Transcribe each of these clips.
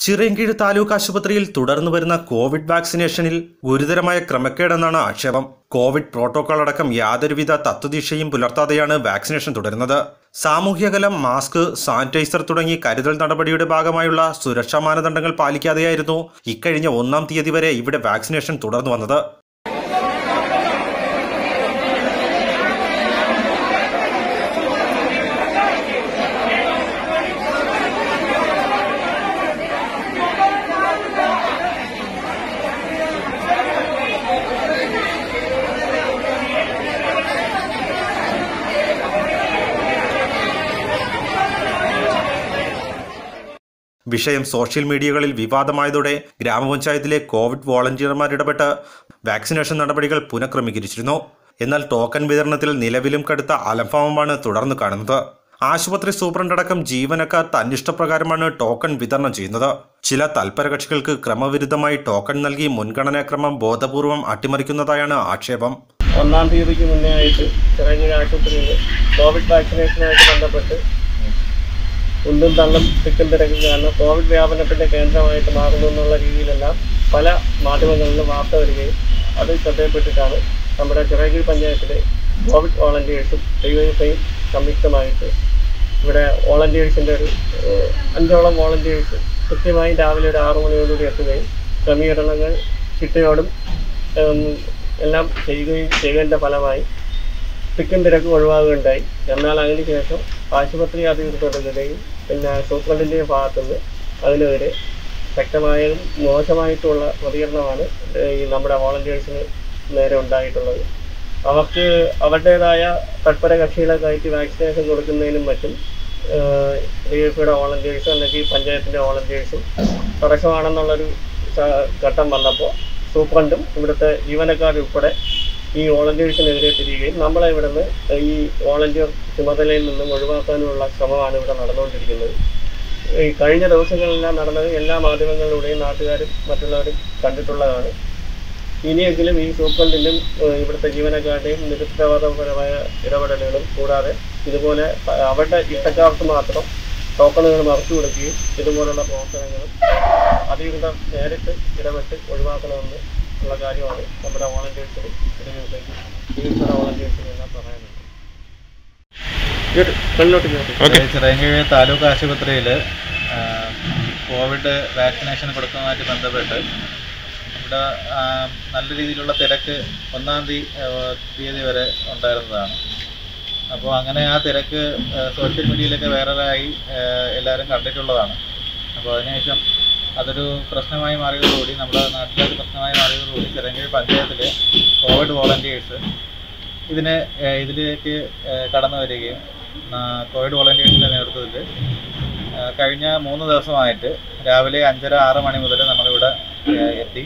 ചിറയൻകീഴ് താലൂക്ക് ആശുപത്രിയിൽ തുടർന്നു വരുന്ന കോവിഡ് വാക്സിനേഷനിൽ ഗുരുതരമായ ക്രമക്കേടെന്നാണ് ആക്ഷേപം കോവിഡ് പ്രോട്ടോകോൾ അടക്കം യാതൊരുവിധ തത്വദീക്ഷയും പുലർത്താതെയാണ് വാക്സിനേഷൻ തുടരുന്നത് സാമൂഹ്യകലം മാസ്ക് സാനിറ്റൈസർ തുടങ്ങി കരുതൽ നടപടിയുടെ ഭാഗമായുള്ള സുരക്ഷാ മാനദണ്ഡങ്ങൾ പാലിക്കാതെയായിരുന്നു ഇക്കഴിഞ്ഞ ഒന്നാം തീയതി വരെ ഇവിടെ വാക്സിനേഷൻ തുടർന്നു വന്നത് വിഷയം സോഷ്യൽ മീഡിയകളിൽ വിവാദമായതോടെ ഗ്രാമപഞ്ചായത്തിലെ കോവിഡ് വോളണ്ടിയർമാർ ഇടപെട്ട് വാക്സിനേഷൻ നടപടികൾ പുനഃക്രമീകരിച്ചിരുന്നു എന്നാൽ ടോക്കൺ വിതരണത്തിൽ നിലവിലും കടുത്ത അലംഭാവമാണ് തുടർന്ന് കാണുന്നത് ആശുപത്രി സൂപ്രണ്ടടക്കം ജീവനക്കാർ തന്നിഷ്ടപ്രകാരമാണ് ടോക്കൺ വിതരണം ചെയ്യുന്നത് ചില തൽപരകക്ഷികൾക്ക് ക്രമവിരുദ്ധമായി ടോക്കൺ നൽകി മുൻഗണനാക്രമം ബോധപൂർവം അട്ടിമറിക്കുന്നതായാണ് ആക്ഷേപം ഒന്നാം തീയതിക്ക് മുന്നേ ആയിട്ട് ചിറങ്ങര ആശുപത്രിയിൽ കോവിഡ് വാക്സിനേഷനുമായിട്ട് ബന്ധപ്പെട്ട് ഉന്തും തള്ളും തിക്കും തിരക്കും കാരണം കോവിഡ് വ്യാപനത്തിന്റെ കേന്ദ്രമായിട്ട് മാറുന്നു എന്നുള്ള രീതിയിലെല്ലാം പല മാധ്യമങ്ങളിലും വാർത്ത വരികയും അത് ശ്രദ്ധയിൽപ്പെട്ടിട്ടാണ് നമ്മുടെ ചിറങ്ങി പഞ്ചായത്തിലെ കോവിഡ് വോളണ്ടിയേഴ്സും ഡിവൈഎഫ്ഐയും സംയുക്തമായിട്ട് ഇവിടെ വോളണ്ടിയേഴ്സിൻ്റെ ഒരു ഏഹ്, അഞ്ചോളം വോളണ്ടിയേഴ്സ് കൃത്യമായി രാവിലെ ഒരു ആറു മണിയോടുകൂടി എത്തുകയും ക്രമീകരണങ്ങൾ ചിട്ടയോടും ഉം, എല്ലാം ചെയ്യുകയും ചെയ്തതിൻ്റെ ഫലമായി തിക്കും തിരക്കും ഒഴിവാകുകയുണ്ടായി എന്നാൽ അതിനുശേഷം ആശുപത്രി അധികൃതരുടെയും പിന്നെ സൂപ്രണ്ടിൻ്റെയും ഭാഗത്തുനിന്ന് അതിനെതിരെ ശക്തമായതും മോശമായിട്ടുള്ള പ്രതികരണമാണ് ഈ നമ്മുടെ വോളണ്ടിയേഴ്സിന് നേരെ ഉണ്ടായിട്ടുള്ളത് അവർക്ക് അവരുടേതായ തൽപര കക്ഷികളെ കയറ്റി വാക്സിനേഷൻ കൊടുക്കുന്നതിനും മറ്റും ഡി എഫ് യുടെ വോളണ്ടിയേഴ്സും അല്ലെങ്കിൽ പഞ്ചായത്തിൻ്റെ വോളണ്ടിയേഴ്സും തടസ്സമാണെന്നുള്ളൊരു സ- ഘട്ടം വന്നപ്പോൾ സൂപ്രണ്ടും ഇവിടുത്തെ ജീവനക്കാരുൾപ്പെടെ ഈ വോളണ്ടിയേഴ്സിനെതിരെ തിരിയുകയും നമ്മളെ ഇവിടുന്ന് ഈ വോളണ്ടിയർ ചുമതലയിൽ നിന്നും ഒഴിവാക്കാനുള്ള ശ്രമമാണ് ഇവിടെ നടന്നുകൊണ്ടിരിക്കുന്നത് ഈ കഴിഞ്ഞ ദിവസങ്ങളിലെല്ലാം നടന്നത് എല്ലാ മാധ്യമങ്ങളിലൂടെയും നാട്ടുകാരും മറ്റുള്ളവരും കണ്ടിട്ടുള്ളതാണ് ഇനിയെങ്കിലും ഈ സൂപ്രണ്ടിൻ്റെയും ഏഹ്, ഇവിടുത്തെ ജീവനക്കാരുടെയും നിരുത്തരവാദപരമായ ഇടപെടലുകളും കൂടാതെ ഇതുപോലെ പ- അവരുടെ ഇഷ്ടക്കാർക്ക് മാത്രം ടോക്കണുകൾ മറച്ചു കൊടുക്കുകയും ഇതുപോലുള്ള പ്രവർത്തനങ്ങളും അധികൃതർ നേരിട്ട് ഇടപെട്ട് ഒഴിവാക്കണമെന്ന് ഉള്ള കാര്യമാണ് നമ്മുടെ വോളണ്ടിയേഴ്സിനും ചികിത്സ വോളണ്ടിയേഴ്സിനും എല്ലാം പറയാനുള്ളത് കണ്ണോട്ട് കേട്ടു ചിറയൻകീഴ് താലൂക്ക് ആശുപത്രിയിൽ കോവിഡ് വാക്സിനേഷൻ കൊടുക്കുന്നതുമായിട്ട് ബന്ധപ്പെട്ട് ഇവിടെ ആ, നല്ല രീതിയിലുള്ള തിരക്ക് ഒന്നാം തീയതി തീയതി വരെ ഉണ്ടായിരുന്നതാണ് അപ്പോൾ അങ്ങനെ ആ തിരക്ക് ആ, സോഷ്യൽ മീഡിയയിലൊക്കെ വൈറലായി ആ, എല്ലാവരും കണ്ടിട്ടുള്ളതാണ് അപ്പോൾ അതിനുശേഷം അതൊരു പ്രശ്നമായി മാറിയതോടുകൂടി നമ്മുടെ നാട്ടിലൊരു പ്രശ്നമായി മാറിയതോടുകൂടി ചിറയൻകീഴ് പഞ്ചായത്തിലെ കോവിഡ് വോളണ്ടിയേഴ്സ് ഇതിന് ഏഹ് ഇതിലേക്ക് ഏഹ് കടന്നു വരികയും ആ, കോവിഡ് വോളണ്ടിയേഴ്സിൻ്റെ നേതൃത്വത്തിൽ ആ, കഴിഞ്ഞ മൂന്ന് ദിവസമായിട്ട് രാവിലെ അഞ്ചര ആറ് മണി മുതൽ നമ്മളിവിടെ ഏഹ് എത്തി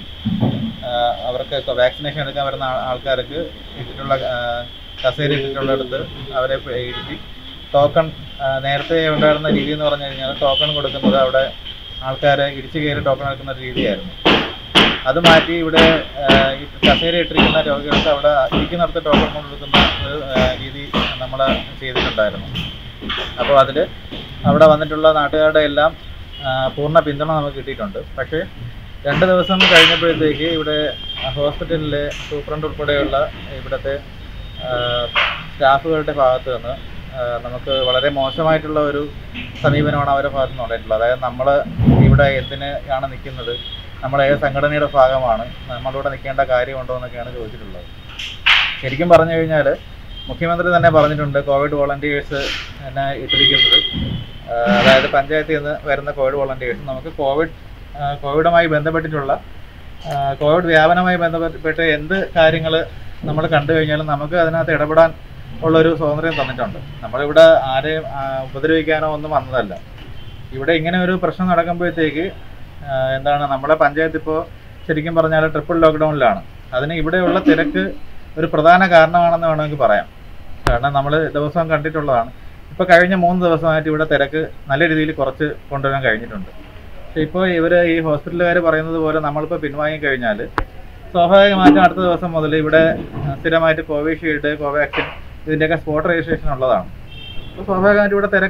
ആ, അവർക്ക് വാക്സിനേഷൻ എടുക്കാൻ വരുന്ന ആൾ- ആൾക്കാർക്ക് ഇട്ടിട്ടുള്ള ആ, കസേര ഇട്ടിട്ടുള്ളിടത്ത് അവരെ പ- ഇരുത്തി ടോക്കൺ ആ, നേരത്തെ ഉണ്ടായിരുന്ന രീതി എന്ന് പറഞ്ഞു കഴിഞ്ഞാൽ ടോക്കൺ കൊടുക്കുന്നത് അവിടെ ആൾക്കാരെ ഇടിച്ചു കയറി ടോക്കൺ എടുക്കുന്ന ഒരു രീതിയായിരുന്നു അത് മാറ്റി ഇവിടെ ആ, ഈ കസേര ഇട്ടിരിക്കുന്ന രോഗികൾക്ക് അവിടെ ഇരിക്കുന്നിടത്ത് ടോക്കൺ കൊടുക്കുന്ന ഒരു ആ, രീതി നമ്മൾ ചെയ്തിട്ടുണ്ടായിരുന്നു അപ്പോൾ അതിൽ അവിടെ വന്നിട്ടുള്ള നാട്ടുകാരുടെ എല്ലാം ആ, പൂർണ്ണ പിന്തുണ നമുക്ക് കിട്ടിയിട്ടുണ്ട് പക്ഷേ രണ്ട് ദിവസം കഴിഞ്ഞപ്പോഴത്തേക്ക് ഇവിടെ ഹോസ്പിറ്റലിലെ സൂപ്രണ്ട് ഉൾപ്പെടെയുള്ള ഇവിടുത്തെ ആ, സ്റ്റാഫുകളുടെ ഭാഗത്ത് നിന്ന് ആ, നമുക്ക് വളരെ മോശമായിട്ടുള്ള ഒരു സമീപനമാണ് അവരുടെ ഭാഗത്ത് നിന്ന് ഉണ്ടായിട്ടുള്ളത് അതായത് നമ്മൾ ഇവിടെ എന്തിന് ആണ് നിൽക്കുന്നത് നമ്മൾ ഏത് സംഘടനയുടെ ഭാഗമാണ് നമ്മളിവിടെ നിൽക്കേണ്ട കാര്യമുണ്ടോ എന്നൊക്കെയാണ് ചോദിച്ചിട്ടുള്ളത് ശരിക്കും പറഞ്ഞു കഴിഞ്ഞാൽ മുഖ്യമന്ത്രി തന്നെ പറഞ്ഞിട്ടുണ്ട് കോവിഡ് വോളണ്ടിയേഴ്സ് എന്നെ ഇട്ടിരിക്കുന്നത് ആ, അതായത് പഞ്ചായത്തിൽ നിന്ന് വരുന്ന കോവിഡ് വോളണ്ടിയേഴ്സ് നമുക്ക് കോവിഡ് ആ, കോവിഡുമായി ബന്ധപ്പെട്ടിട്ടുള്ള ആ, കോവിഡ് വ്യാപനവുമായി ബന്ധപ്പെട്ട് എന്ത് കാര്യങ്ങൾ നമ്മൾ കണ്ടു കഴിഞ്ഞാലും നമുക്ക് അതിനകത്ത് ഇടപെടാൻ ഉള്ളൊരു സ്വാതന്ത്ര്യം തന്നിട്ടുണ്ട് നമ്മളിവിടെ ആരെയും ആ, ഉപദ്രവിക്കാനോ ഒന്നും വന്നതല്ല ഇവിടെ ഇങ്ങനെ ഒരു പ്രശ്നം നടക്കുമ്പോഴത്തേക്ക് ആ, എന്താണ് നമ്മുടെ പഞ്ചായത്ത് ഇപ്പോൾ ശരിക്കും പറഞ്ഞാൽ ട്രിപ്പിൾ ലോക്ക്ഡൗണിലാണ് അതിന് ഇവിടെയുള്ള തിരക്ക് ഒരു പ്രധാന കാരണമാണെന്ന് വേണമെങ്കിൽ പറയാം കാരണം നമ്മൾ ദിവസവും കണ്ടിട്ടുള്ളതാണ് ഇപ്പോൾ കഴിഞ്ഞ മൂന്ന് ദിവസമായിട്ട് ഇവിടെ തിരക്ക് നല്ല രീതിയിൽ കുറച്ച് കൊണ്ടുവരാൻ കഴിഞ്ഞിട്ടുണ്ട് പക്ഷേ ഇപ്പോൾ ഇവർ ഈ ഹോസ്പിറ്റലുകാർ പറയുന്നത് പോലെ നമ്മളിപ്പോൾ പിൻവാങ്ങി കഴിഞ്ഞാൽ സ്വാഭാവികമായിട്ടും അടുത്ത ദിവസം മുതൽ ഇവിടെ ആ, സ്ഥിരമായിട്ട് കോവിഷീൽഡ് കോവാക്സിൻ ഇതിൻ്റെയൊക്കെ സ്പോട്ട് രജിസ്ട്രേഷൻ ഉള്ളതാണ് അപ്പോൾ സ്വാഭാവികമായിട്ടും ഇവിടെ തിരക്ക്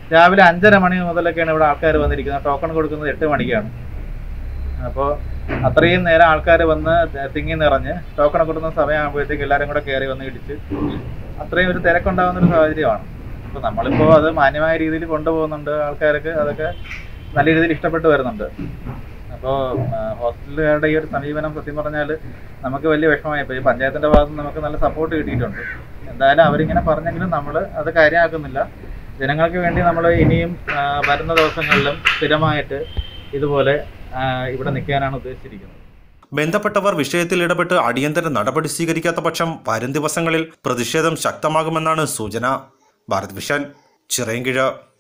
രാവിലെ അഞ്ചര മണി മുതലൊക്കെയാണ് ഇവിടെ ആൾക്കാർ വന്നിരിക്കുന്നത് ടോക്കൺ കൊടുക്കുന്നത് എട്ട് മണിക്കാണ് അപ്പോൾ അത്രയും നേരം ആൾക്കാർ വന്ന് തിങ്ങി നിറഞ്ഞ് ടോക്കൺ കൊടുക്കുന്ന സമയമാകുമ്പോഴത്തേക്ക് എല്ലാവരും കൂടെ കയറി വന്ന് ഇടിച്ച് അത്രയും ഒരു തിരക്കുണ്ടാകുന്ന ഒരു സാഹചര്യമാണ് അപ്പോൾ നമ്മളിപ്പോൾ അത് മാന്യമായ രീതിയിൽ കൊണ്ടുപോകുന്നുണ്ട് ആൾക്കാർക്ക് അതൊക്കെ നല്ല രീതിയിൽ ഇഷ്ടപ്പെട്ട് വരുന്നുണ്ട് അപ്പോൾ ഹോസ്പിറ്റലുകാരുടെ ഈ ഒരു സമീപനം സത്യം പറഞ്ഞാൽ നമുക്ക് വലിയ വിഷമമായിപ്പോൾ ഈ പഞ്ചായത്തിൻ്റെ ഭാഗത്ത് നിന്ന് നമുക്ക് നല്ല സപ്പോർട്ട് കിട്ടിയിട്ടുണ്ട് എന്തായാലും അവരിങ്ങനെ പറഞ്ഞെങ്കിലും നമ്മൾ അത് കാര്യമാക്കുന്നില്ല ജനങ്ങൾക്ക് വേണ്ടി നമ്മൾ ഇനിയും ആ, വരുന്ന ദിവസങ്ങളിലും സ്ഥിരമായിട്ട് ഇതുപോലെ ആ, ഇവിടെ നിൽക്കാനാണ് ഉദ്ദേശിച്ചിരിക്കുന്നത് ബന്ധപ്പെട്ടവർ വിഷയത്തിൽ ഇടപെട്ട് അടിയന്തര നടപടി സ്വീകരിക്കാത്ത പക്ഷം വരും ദിവസങ്ങളിൽ പ്രതിഷേധം ശക്തമാകുമെന്നാണ് സൂചന ഭാരത് വിഷൻ ചിറയൻകിഴ